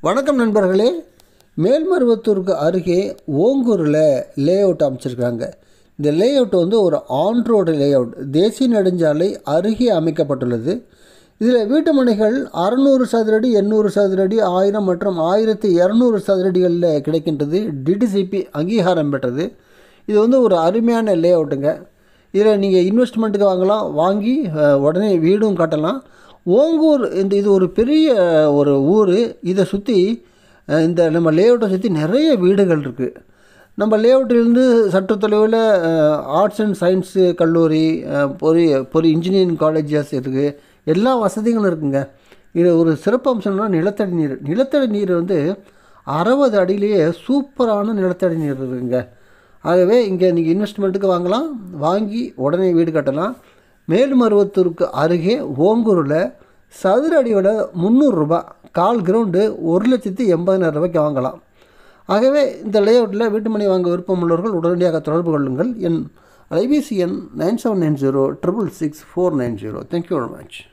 வணக்கம் நண்பர்களே மேல்மருவத்தூருக்கு அருகே ஓங்கூரில் லே அவுட் அமைச்சிருக்காங்க இந்த லே அவுட் வந்து ஒரு ஆன் ரோடு லே அவுட் தேசிய நெடுஞ்சாலை அருகே அமைக்கப்பட்டுள்ளது இதில் வீட்டு மனைகள் அறநூறு சதுரடி எண்ணூறு சதுரடி ஆயிரம் மற்றும் ஆயிரத்தி இரநூறு சதுரடிகளில் கிடைக்கின்றது டிடிசிபி அங்கீகாரம் பெற்றது இது வந்து ஒரு அருமையான லே அவுட்டுங்க இதில் நீங்கள் இன்வெஸ்ட்மெண்ட்டுக்கு வாங்கலாம் வாங்கி அஹ், உடனே வீடும் கட்டலாம் ஓங்கூர் இந்த இது ஒரு பெரிய ஒரு ஊர் இதை சுற்றி இந்த நம்ம லேஅவுட்டை சுற்றி நிறைய வீடுகள் இருக்குது நம்ம லேஅவுட்டிலேருந்து சற்று தொலைவில் ஆர்ட்ஸ் அண்ட் சயின்ஸு கல்லூரி அஹ், பொறி பொறி இன்ஜினியரிங் காலேஜஸ் இருக்குது எல்லா வசதிகளும் இருக்குங்க இது ஒரு சிறப்பம்சம்னா நிலத்தடி நீர் நிலத்தடி நீர் வந்து அறுபது அடியிலேயே சூப்பரான நிலத்தடி நீர் இருக்குங்க ஆகவே இங்கே நீங்கள் இன்வெஸ்ட்மெண்ட்டுக்கு வாங்கலாம் வாங்கி உடனே வீடு கட்டலாம் மேல்மருவத்தூருக்கு அருகே ஓங்கூரில் சதுர அடி விலை முந்நூறுரூபா கால் கிரவுண்டு ஒரு லட்சத்தி எண்பதாயிரம் ரூபாய்க்கு வாங்கலாம் ஆகவே இந்த லேஅவுட்டில் வீட்டுமனை வாங்க விருப்பம் உள்ளவர்கள் உடனடியாக தொடர்பு கொள்ளுங்கள் என் ஐபிசி எண் nine seven nine zero triple six four nine zero thank you very much